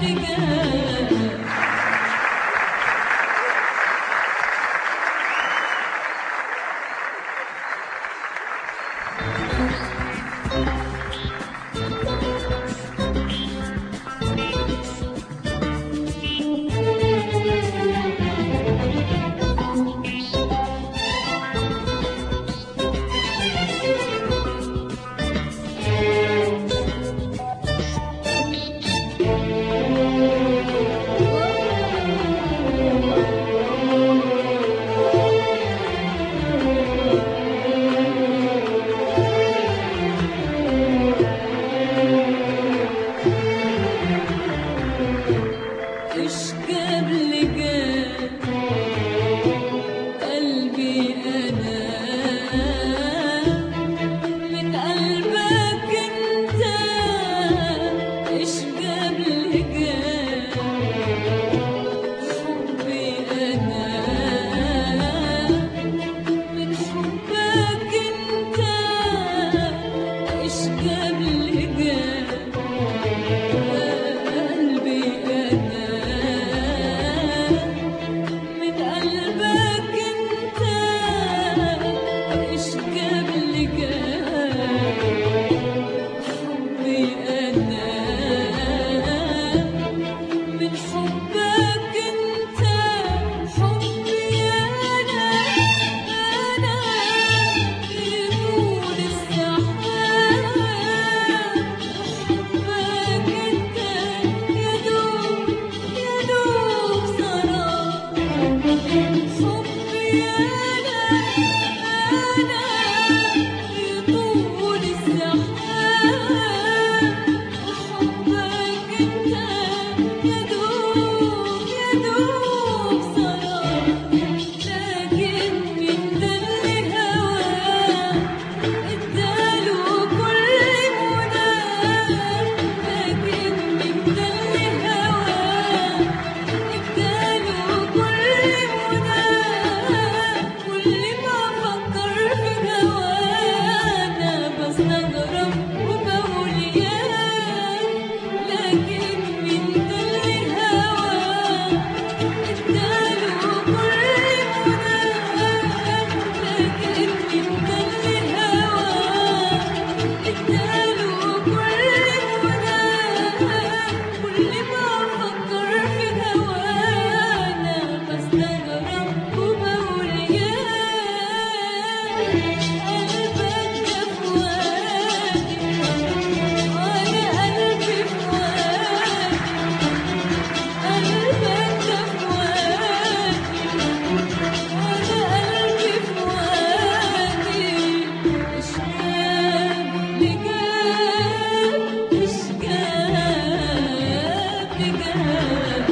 بجد ايش جاب لي جاب قلبي انا من قلبك انت ايش جاب لي جاب حبي انا من حبك انت ايش جاب لي جاب قلبي أنا من قلبك أنت إيش جاب لي جاب حبي أنا من حبك أنت حبي أنا أنا يطول السحاب حبك أنت يدوب يدوب سراب حبي أنا أنا يطول السحاب حبك أنت يدوب يدوب سراب لكن من دل هواه اداله كل مناه لكن من دل هواه اداله كل مناه كل ما فكر في هوانا بستغرب وبقول ياه لكن من دل هواه اداله كل مناه لكن من دل هواه اداله كل مناه كل ما افكر في هوانا بستغرب وبقول ياه قلبك ده في وادي وانا قلبي في وادي قلبك ده في وادي وانا قلبي في وادي ايش جاب لي جاب ايش جاب لي جاب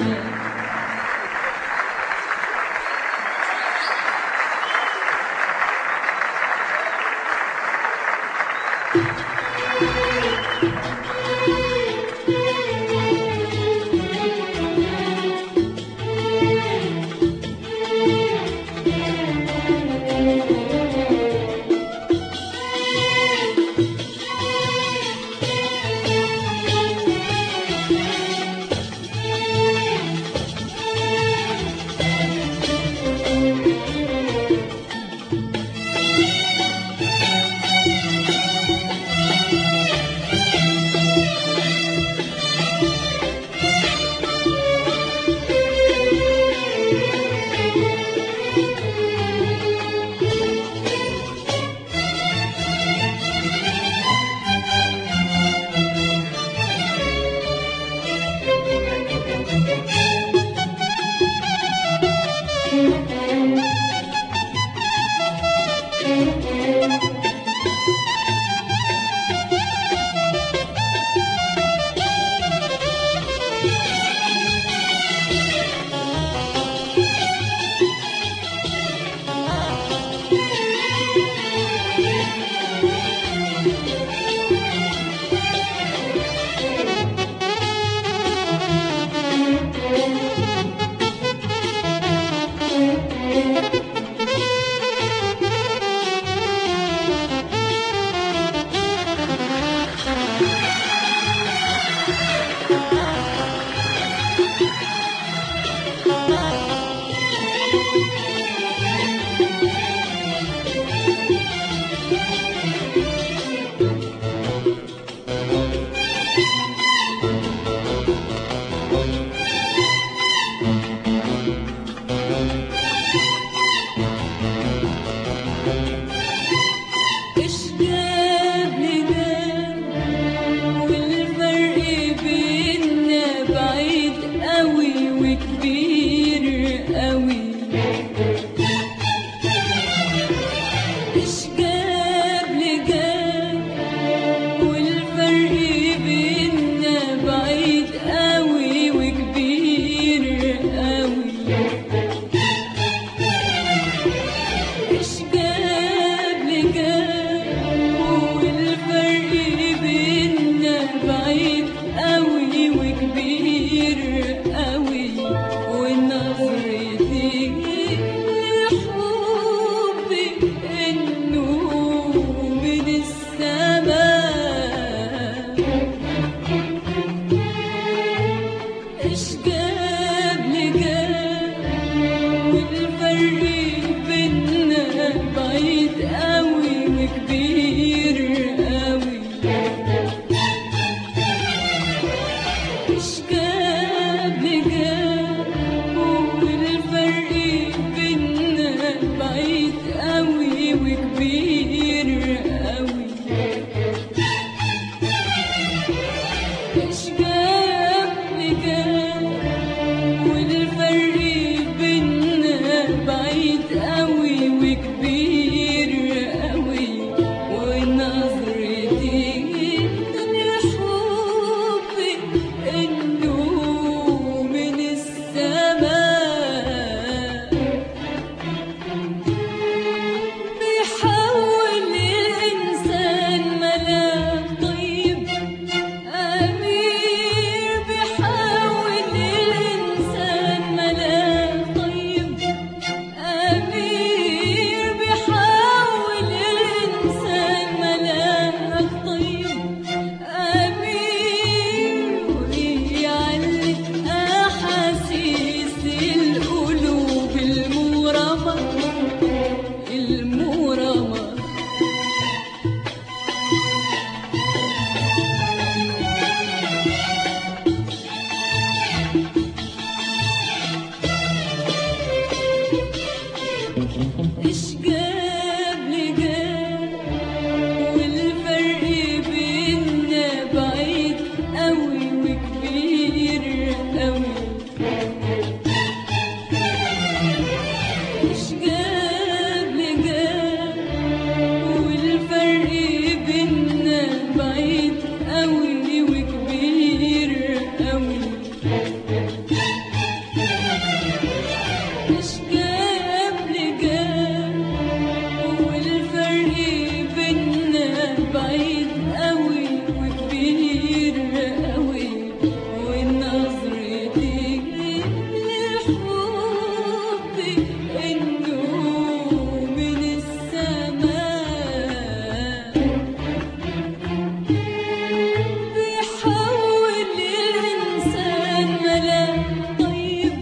ايش جابني جاب والفرق بينا بعيد قوي وكبير قوي ايش جابني جاب والفرق بينا بعيد قوي وكبير قوي ايش جابني جاب والفرق بينا بعيد قوي وكبير قوي ونظرتي للحب انه من السماء بيحول الإنسان ملاك طيب أمير بيحول الإنسان ملاك طيب أمير بيحول الإنسان ملاك طيب أمير ويعلق أحاسيس القلوب المغرمة المغرمة ايش جاب لي جاب والفرق بينا بعيد قوي وكبير قوي ايش جاب لي جاب والفرق بينا بعيد قوي وكبير قوي ايش جاب لي جاب والفرق بينا بعيد قوي وكبير قوي ونظرتي للحب انه من السماء بيحول الإنسان ملاك طيب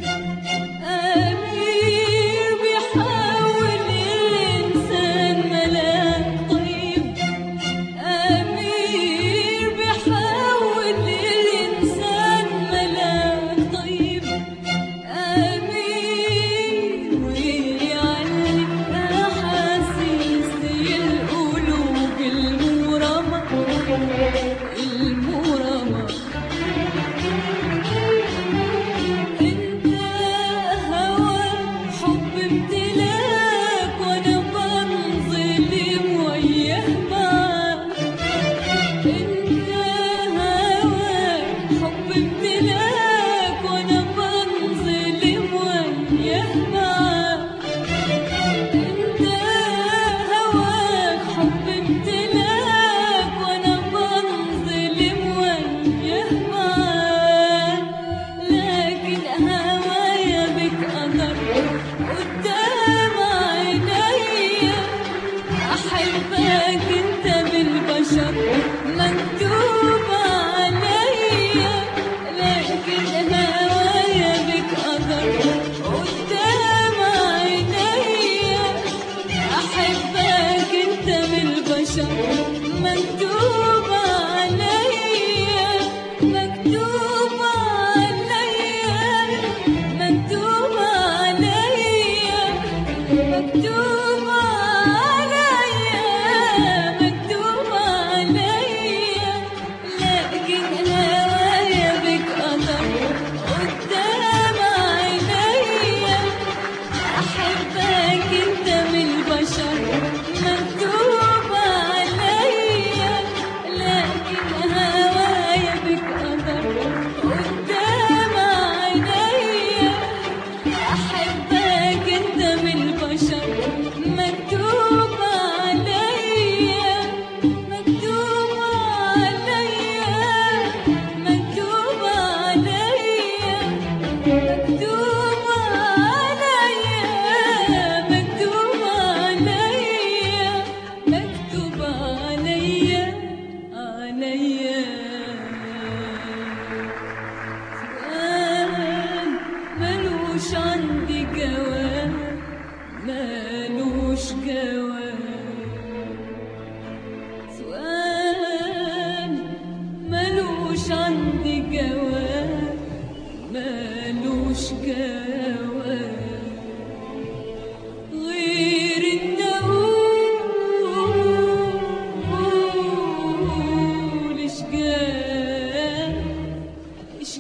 أمير بيحول الإنسان ملاك طيب أمير بيحول الإنسان ملاك طيب أمير ويعلق أحاسيس القلوب المغرمة المغرمة انت هوى حب امتلاك وانا بنظلم وياه معاك انت هوى حب امتلاك وانا بنظلم وياه معاك انت هواك حب امتلاك وانا بنظلم وياه معاك لكن هوايا بك قدر قدام عينيا احبك انت بالبشر مكتوب عليا لكن هوايا بك قدر قدام عينيا احبك انت بالبشر مكتوب عليا مكتوب عليا مكتوب عليا مكتوب عليا مكتوب عليا لكن هوايا بك قدر قدام عينيا أحبك أنت من البشر مكتوب عليا لكن هوايا بك قدر قدام عينيا أحبك أنت من البشر مكتوب عليا مكتوب عليا مكتوب عليا مكتوب عليا مكتوب عليا مكتوب عليا عليا ملوش جواب غير ان اقول ايش جاب ايش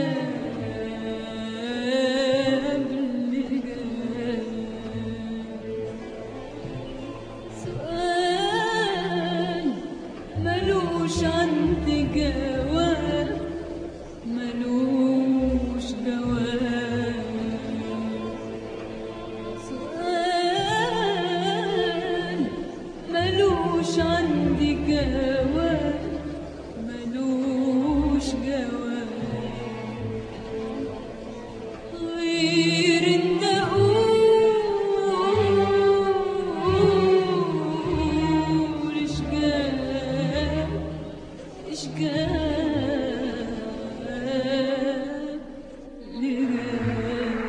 جاب اللي جاب سؤال ملوش عندي جواب ملوش جواب سؤال ملوش عندي جواب ملوش جواب غير ان اقول ايش جاب ايش جاب اللي جاب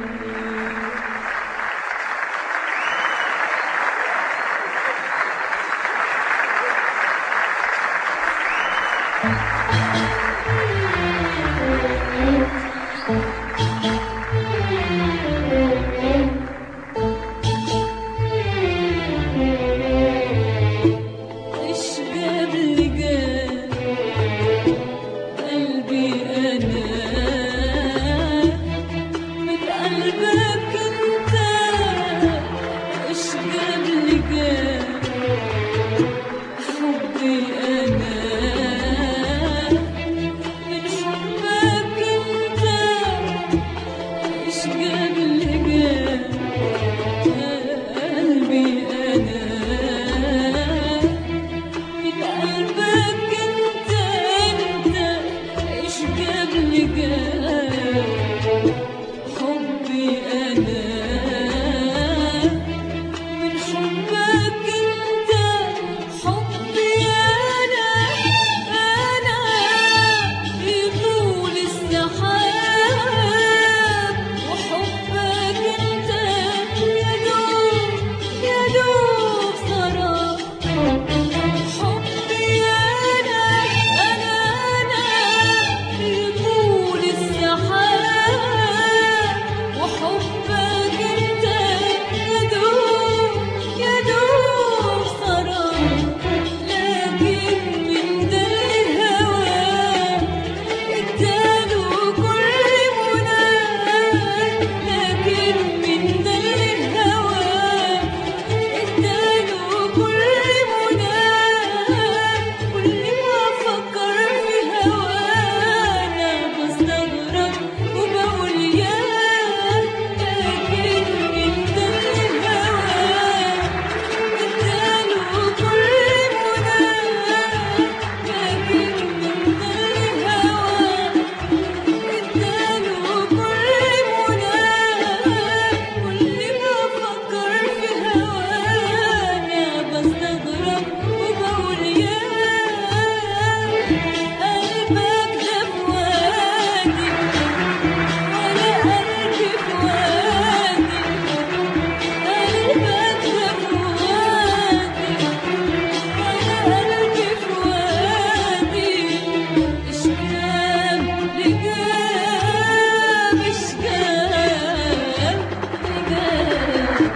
ايش جاب اللي جاب قلبي انا من قلبك انت ايش جاب اللي جاب حبي انا من حبك انت ايش جاب اللي جاب قلبي انا من قلبك انت انت ايش جاب لي جاب حبي انا من حبك انت حبي انا انا يطول السحاب وحبك انت يا دوب يا دوب سراب حبي أنا أنا أنا يطول السحاب وحبك أنت يدوب يدوب سراب لكن من ده الهوى اداله كل منى لكن من ده الهوى اداله كل منى كل ما افكر في هوانا بستغرب وبقول يا لكن من ده الهوى اداله كل منى لكن من ده الهوى اداله كل منى كل ما افكر في هوانا بستغرب وبقول يا قلبك ده في وادي ولا قلبي في وادي قلبك ده في وادي ولا قلبي في وادي ايش جاب لي جاب ايش جاب لي جاب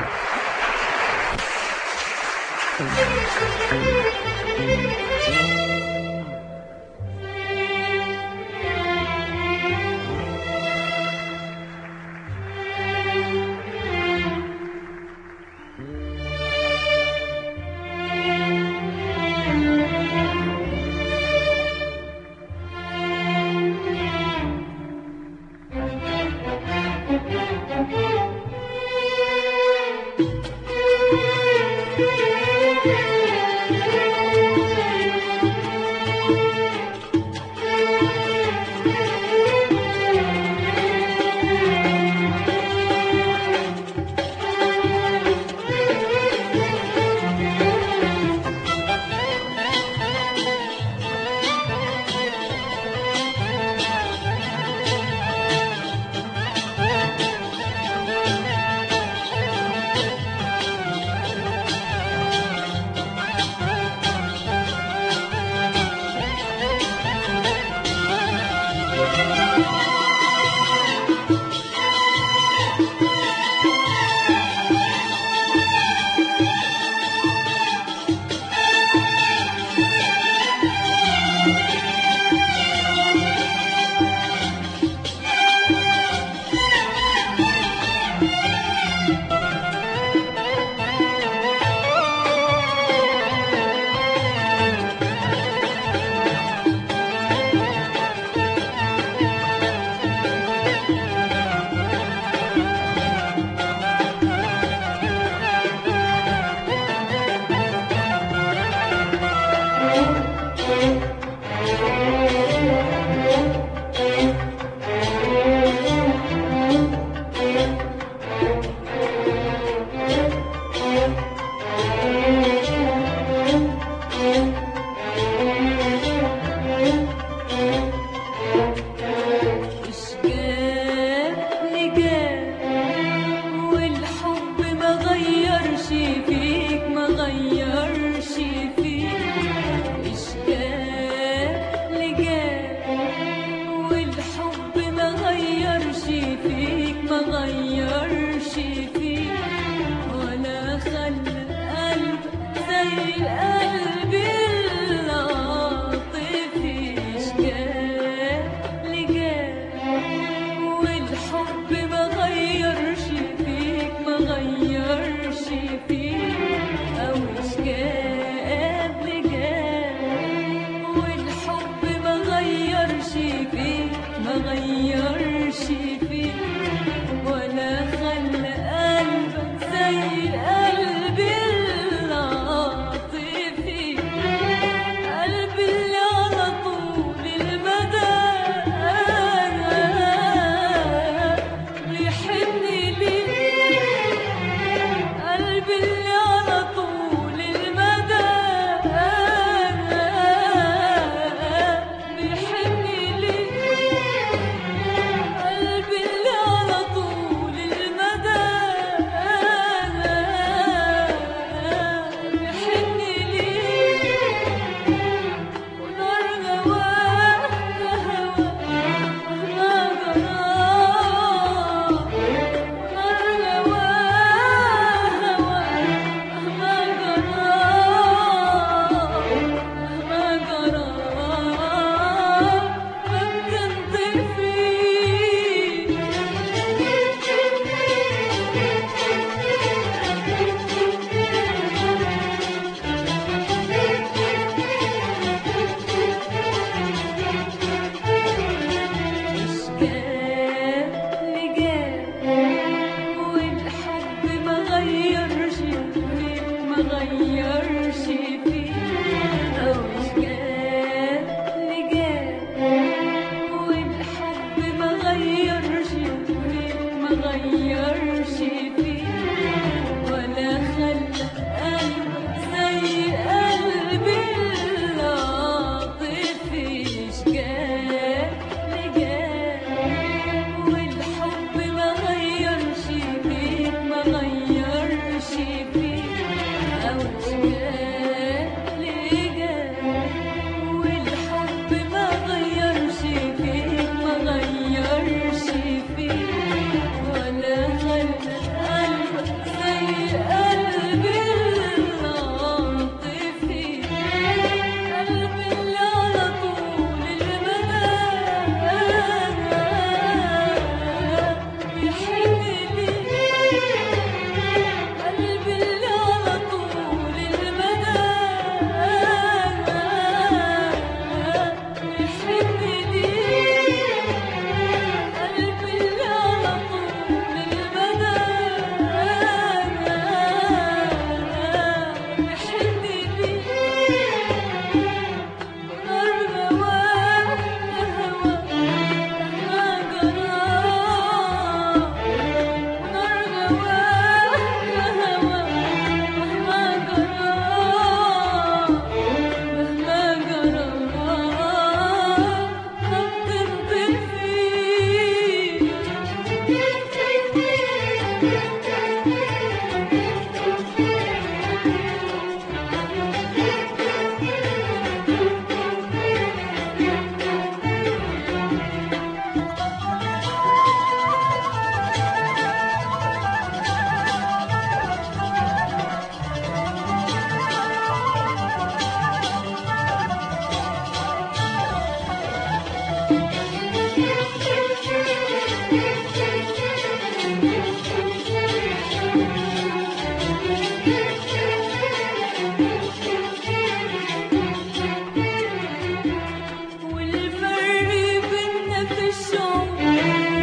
والفرق بينا في الشعور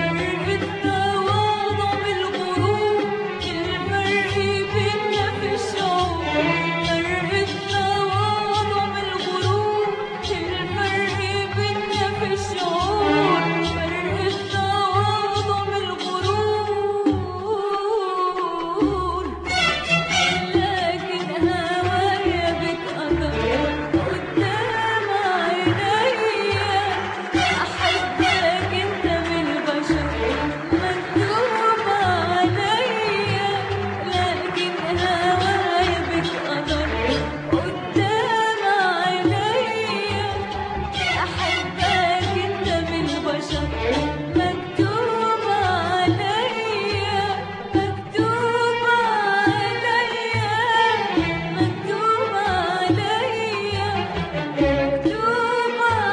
التواضع بالغرور الفرق بينا في الشعور فرق التواضع بالغرور الفرق بينا في الشعور فرق التواضع بالغرور لكن هوايا بتقدر قدام عينيا أحبك أنت من البشر مكتوب عليا لكن هوايا بتقدر قدام عينيا أحبك أنت من البشر مكتوب عليا مكتوب عليا مكتوب عليا مكتوب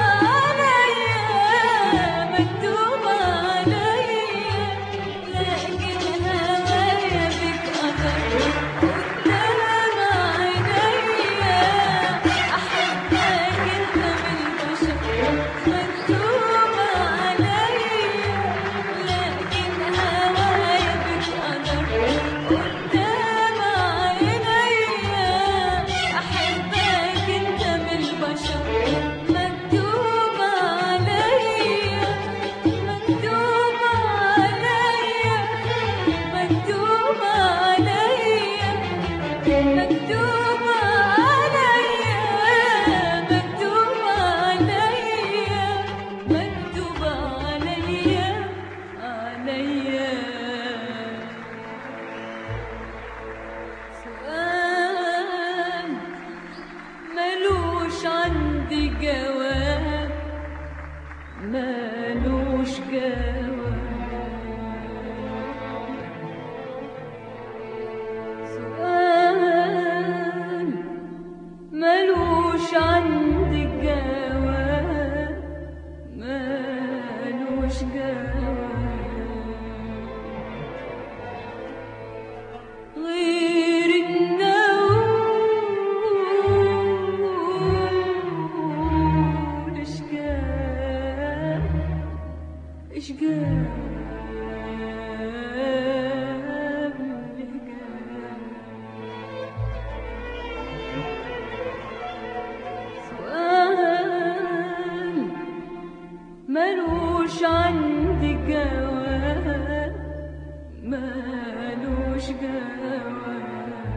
عليا مكتوب عليا لكن هوايا بك أثر قدام عينيا أحبك أنت من البشر مكتوب عليا لكن هوايا بك أثر قدام عينيا أحبك أنت من البشر مكتوب عليا مكتوب عليا مكتوب عليا مكتوب عليا مكتوب عليا مكتوب عليا عليا سؤال ملوش عندي جواب ملوش جواب سؤال ملوش عندي جواب ملوش جواب غير النوم اشجاب اشجاب سؤال ملوش عندي جواب ملوش جواب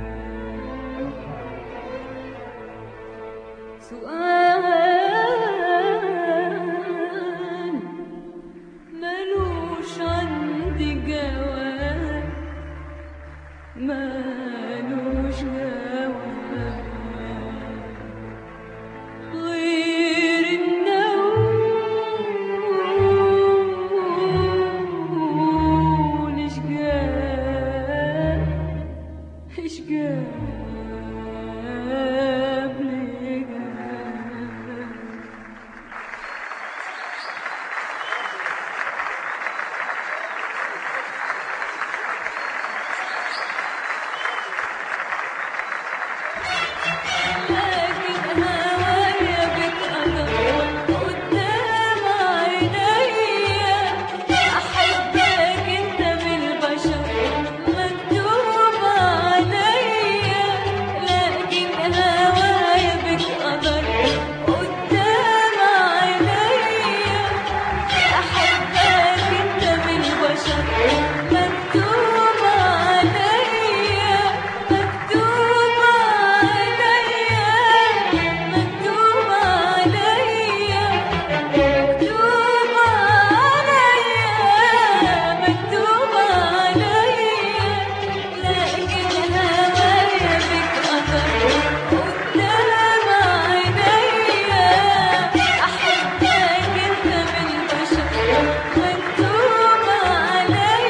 سؤال ملوش عندي جواب ملوش جواب غير النوم اشجاب اشجاب لجاب لكن هوايا بتقدر قدام عينيا أحبك أنت من البشر مكتوب عليا لكن هوايا بتقدر قدام عينيا أحبك أنت من البشر مكتوب عليا مكتوب عليا مكتوب عليا مكتوب عليا مكتوب عليا لكن هوايا بك أثر قدام عينيا أحبك أنت من البشر مكتوب عليا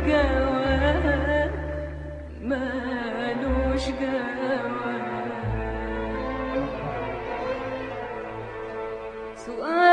جواب مالوش جواب سؤال